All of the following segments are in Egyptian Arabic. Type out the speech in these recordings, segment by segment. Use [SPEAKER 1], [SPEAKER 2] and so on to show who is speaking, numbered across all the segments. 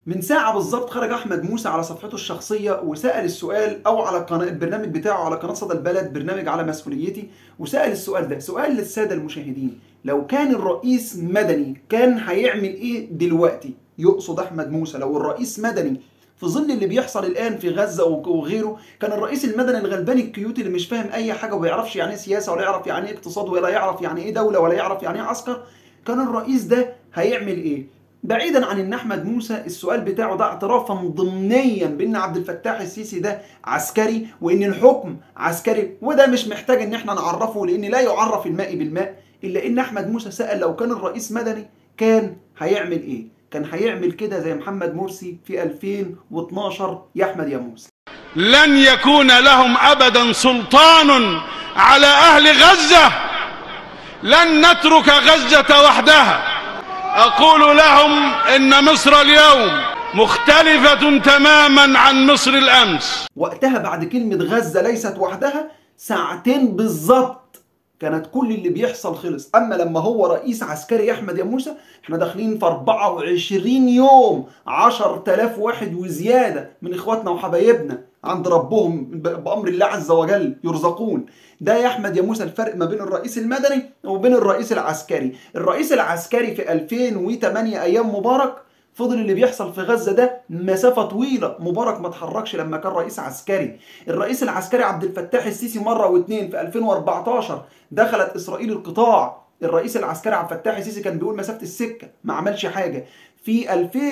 [SPEAKER 1] من ساعة بالظبط خرج أحمد موسى على صفحته الشخصية وسأل السؤال أو على قناة البرنامج بتاعه على قناة صدى البلد برنامج على مسؤوليتي وسأل السؤال ده سؤال للسادة المشاهدين لو كان الرئيس مدني كان هيعمل إيه دلوقتي؟ يقصد أحمد موسى لو الرئيس مدني في ظل اللي بيحصل الان في غزه وغيره كان الرئيس المدني الغلباني الكيوتي اللي مش فاهم اي حاجه وما يعرفش يعني ايه سياسه ولا يعرف يعني ايه اقتصاد ولا يعرف يعني ايه دوله ولا يعرف يعني ايه عسكر كان الرئيس ده هيعمل ايه بعيدا عن ان احمد موسى السؤال بتاعه ده اعترافا ضمنيا بان عبد الفتاح السيسي ده عسكري وان الحكم عسكري وده مش محتاج ان احنا نعرفه لان لا يعرف الماء بالماء الا ان احمد موسى سال لو كان الرئيس مدني كان هيعمل ايه كان هيعمل كده زي محمد مرسي في 2012 يا احمد يا موسى
[SPEAKER 2] لن يكون لهم ابدا سلطان على اهل غزه لن نترك غزه وحدها اقول لهم ان مصر اليوم مختلفه تماما عن مصر الامس
[SPEAKER 1] وقتها بعد كلمه غزه ليست وحدها ساعتين بالظبط كانت كل اللي بيحصل خلص اما لما هو رئيس عسكري احمد يا موسى احنا داخلين في 24 يوم 10000 واحد وزياده من اخواتنا وحبايبنا عند ربهم بامر الله عز وجل يرزقون ده يا احمد يا موسى الفرق ما بين الرئيس المدني وبين الرئيس العسكري الرئيس العسكري في 2008 ايام مبارك فضل اللي بيحصل في غزه ده مسافه طويله مبارك ما اتحركش لما كان رئيس عسكري الرئيس العسكري عبد الفتاح السيسي مره واثنين في 2014 دخلت اسرائيل القطاع الرئيس العسكري عبد الفتاح السيسي كان بيقول مسافه السكه ما عملش حاجه في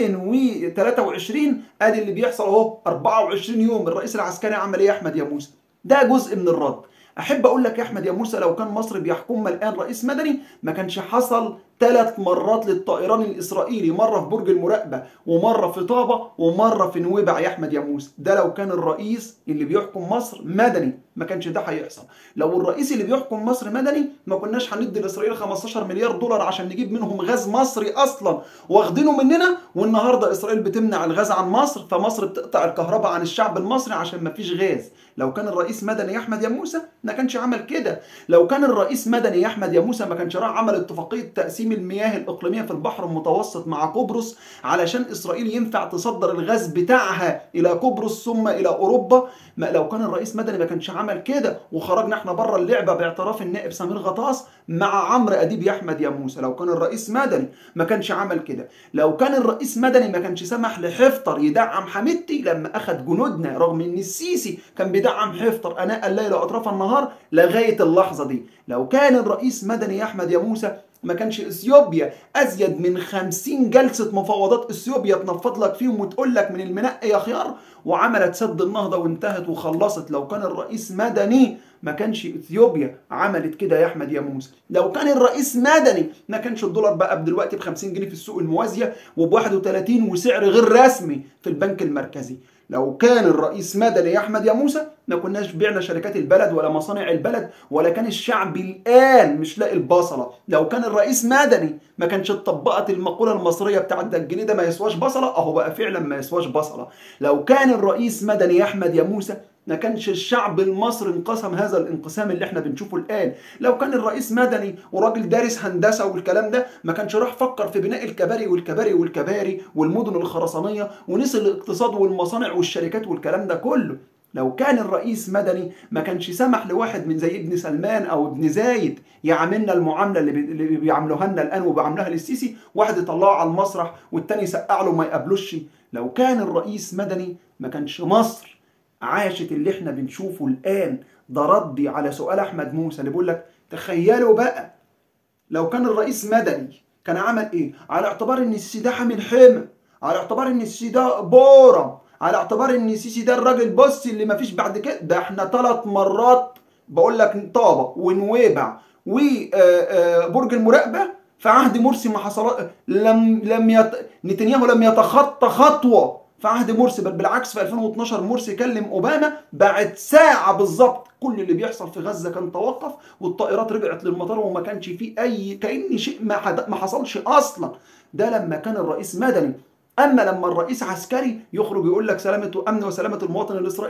[SPEAKER 1] 2023 ادي اللي بيحصل اهو 24 يوم الرئيس العسكري عمل ايه يا احمد يا موسى ده جزء من الرد احب اقول لك يا احمد يا موسى لو كان مصر بيحكمنا الان رئيس مدني ما كانش حصل ثلاث مرات للطائران الاسرائيلي مره في برج المراقبه ومره في طابه ومره في نويبع يا احمد يا موسى ده لو كان الرئيس اللي بيحكم مصر مدني ما كانش ده هيحصل لو الرئيس اللي بيحكم مصر مدني ما كناش هندي لاسرائيل 15 مليار دولار عشان نجيب منهم غاز مصري اصلا واخدينه مننا والنهارده اسرائيل بتمنع الغاز عن مصر فمصر بتقطع الكهرباء عن الشعب المصري عشان ما فيش غاز لو كان الرئيس مدني يا احمد يا موسى ما كانش عمل كده لو كان الرئيس مدني يا احمد يا موسى ما كانش راح عمل اتفاقيه تقسيم المياه الاقليميه في البحر المتوسط مع قبرص علشان اسرائيل ينفع تصدر الغاز بتاعها الى قبرص ثم الى اوروبا ما لو كان الرئيس مدني ما كانش عمل كده وخرجنا احنا بره اللعبه باعتراف النائب سمير غطاس مع عمرو اديب يا احمد يا موسى لو كان الرئيس مدني ما كانش عمل كده لو كان الرئيس مدني ما كانش سمح لحفتر يدعم حميدتي لما اخذ جنودنا رغم ان السيسي كان بيدعم حفتر اناء الليل واطراف النهار لغايه اللحظه دي لو كان الرئيس مدني يا احمد يا موسى ما كانش اثيوبيا ازيد من 50 جلسه مفاوضات اثيوبيا تنفض لك فيهم وتقول لك من المنقي يا خيار وعملت سد النهضه وانتهت وخلصت لو كان الرئيس مدني ما كانش اثيوبيا عملت كده يا احمد يا موسى لو كان الرئيس مدني ما كانش الدولار بقى دلوقتي ب 50 جنيه في السوق الموازيه وب 31 وسعر غير رسمي في البنك المركزي لو كان الرئيس مدني يا احمد يا موسى ما كناش بعنا شركات البلد ولا مصانع البلد ولا كان الشعب الان مش لاقي البصله لو كان الرئيس مدني ما كانش اتطبقت المقوله المصريه بتاعت ده الجنيه ده ما يسواش بصله اهو بقى فعلا ما يسواش بصله لو كان الرئيس مدني يا احمد يا موسى ما كانش الشعب المصري انقسم هذا الانقسام اللي احنا بنشوفه الان لو كان الرئيس مدني وراجل دارس هندسه والكلام ده ما كانش راح فكر في بناء الكباري والكباري والكباري والمدن الخرسانيه ونسي الاقتصاد والمصانع والشركات والكلام ده كله لو كان الرئيس مدني ما كانش سمح لواحد من زي ابن سلمان او ابن زايد يعاملنا المعامله اللي, بي... اللي بيعاملوها لنا الان وبيعاملوها للسيسي واحد يطلعه على المسرح والتاني يسقع له ما يقابلوش لو كان الرئيس مدني ما كانش مصر عاشت اللي احنا بنشوفه الان ده ردي على سؤال احمد موسى اللي بيقول لك تخيلوا بقى لو كان الرئيس مدني كان عمل ايه على اعتبار ان السيسي ده حامل حمى على اعتبار ان السيسي ده بورم على اعتبار ان السيسي ده الراجل بص اللي مفيش بعد كده ده احنا ثلاث مرات بقول لك طابه ونويبع وبرج المراقبه في عهد مرسي ما حصل لم لم يت... نتنياهو لم يتخطى خطوه في عهد مرسي بل بالعكس في 2012 مرسي كلم اوباما بعد ساعه بالظبط كل اللي بيحصل في غزه كان توقف والطائرات رجعت للمطار وما كانش فيه اي كان شيء ما, حد... ما حصلش اصلا ده لما كان الرئيس مدني اما لما الرئيس عسكري يخرج يقول لك سلامه امن وسلامه المواطن الاسرائيلي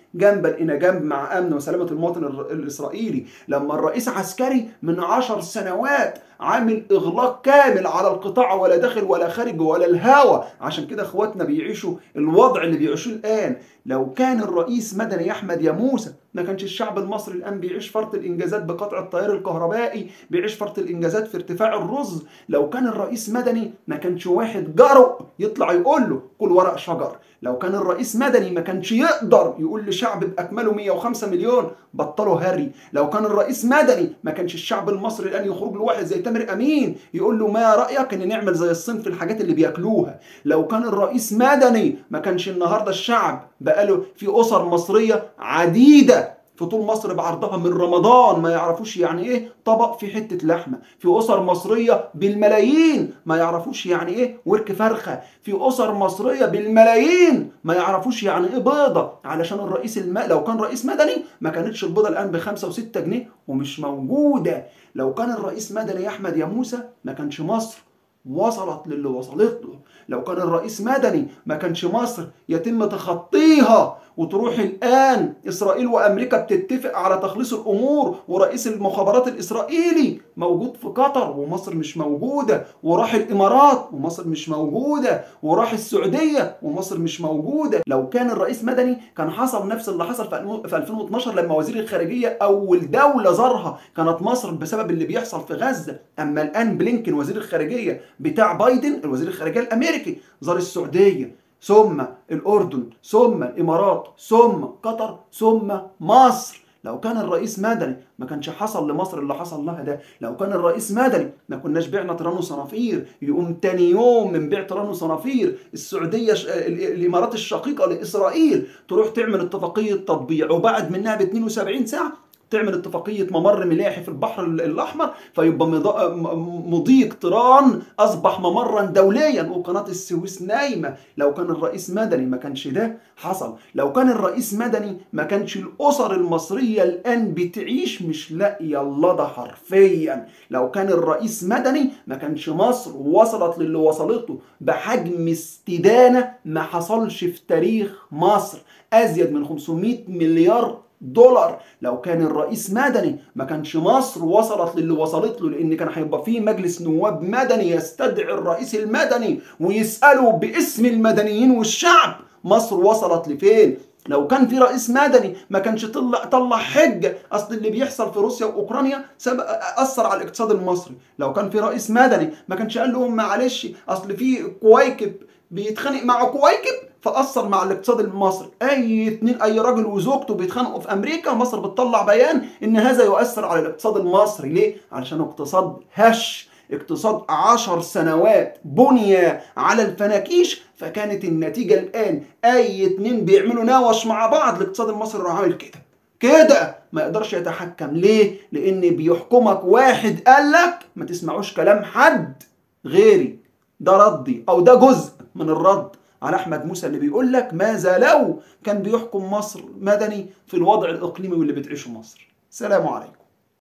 [SPEAKER 1] جنبا الى جنب مع امن وسلامه المواطن الر- الاسرائيلي لما الرئيس عسكري من عشر سنوات عامل اغلاق كامل على القطاع ولا داخل ولا خارج ولا الهوى عشان كده اخواتنا بيعيشوا الوضع اللي بيعيشوه الان لو كان الرئيس مدني احمد يا موسى ما كانش الشعب المصري الان بيعيش فرط الانجازات بقطع التيار الكهربائي بيعيش فرط الانجازات في ارتفاع الرز لو كان الرئيس مدني ما كانش واحد جرؤ يطلع يقول له كل ورق شجر لو كان الرئيس مدني ما كانش يقدر يقول لشعب باكمله 105 مليون بطلوا هري لو كان الرئيس مدني ما كانش الشعب المصري الان يخرج له واحد زي تامر امين يقول له ما رايك ان نعمل زي الصين في الحاجات اللي بياكلوها لو كان الرئيس مدني ما كانش النهارده الشعب بقاله في اسر مصريه عديده في طول مصر بعرضها من رمضان ما يعرفوش يعني ايه طبق في حته لحمه في اسر مصريه بالملايين ما يعرفوش يعني ايه ورك فرخه في اسر مصريه بالملايين ما يعرفوش يعني ايه بيضه علشان الرئيس الم... لو كان رئيس مدني ما كانتش البيضه الان بخمسة وستة جنيه ومش موجوده لو كان الرئيس مدني يا احمد يا موسى ما كانش مصر وصلت للي وصلت له لو كان الرئيس مدني ما كانش مصر يتم تخطيها وتروح الآن إسرائيل وأمريكا بتتفق على تخليص الأمور ورئيس المخابرات الإسرائيلي موجود في قطر ومصر مش موجودة وراح الإمارات ومصر مش موجودة وراح السعودية ومصر مش موجودة لو كان الرئيس مدني كان حصل نفس اللي حصل في الم- في 2012 لما وزير الخارجية أول دولة زارها كانت مصر بسبب اللي بيحصل في غزة أما الآن بلينكن وزير الخارجية بتاع بايدن الوزير الخارجية الأمريكي زار السعودية ثم الأردن ثم الإمارات ثم قطر ثم مصر لو كان الرئيس مدني ما كانش حصل لمصر اللي حصل لها ده لو كان الرئيس مدني ما كناش بعنا طيران وصنافير يقوم تاني يوم من بيع طيران وصنافير السعودية ش... ال- الإمارات الشقيقة لإسرائيل تروح تعمل اتفاقية تطبيع وبعد منها ب 72 ساعة تعمل اتفاقية ممر ملاحي في البحر ال- الأحمر فيبقى مضا- م- مضيق طيران أصبح ممرا دوليا وقناة السويس نايمة لو كان الرئيس مدني ما كانش ده حصل لو كان الرئيس مدني ما كانش الأسر المصرية الآن بتعيش مش لاقية اللضا حرفيا لو كان الرئيس مدني ما كانش مصر وصلت للي وصلته بحجم استدانة ما حصلش في تاريخ مصر أزيد من 500 مليار دولار لو كان الرئيس مدني ما كانش مصر وصلت للي وصلت له لان كان هيبقى فيه مجلس نواب مدني يستدعي الرئيس المدني ويساله باسم المدنيين والشعب مصر وصلت لفين لو كان في رئيس مدني ما كانش طلع طلع حجه اصل اللي بيحصل في روسيا واوكرانيا سبق اثر على الاقتصاد المصري لو كان في رئيس مدني ما كانش قال لهم معلش اصل في كويكب بيتخانق مع كويكب فاثر مع الاقتصاد المصري اي اتنين اي راجل وزوجته بيتخانقوا في امريكا مصر بتطلع بيان ان هذا يؤثر على الاقتصاد المصري ليه علشان اقتصاد هش اقتصاد عشر سنوات بني على الفناكيش فكانت النتيجة الآن أي اتنين بيعملوا ناوش مع بعض الاقتصاد المصري راح عامل كده كده ما يقدرش يتحكم ليه؟ لأن بيحكمك واحد قالك ما تسمعوش كلام حد غيري ده ردي أو ده جزء من الرد على أحمد موسى اللي بيقول لك ماذا لو كان بيحكم مصر مدني في الوضع الإقليمي واللي بتعيشه مصر سلام عليكم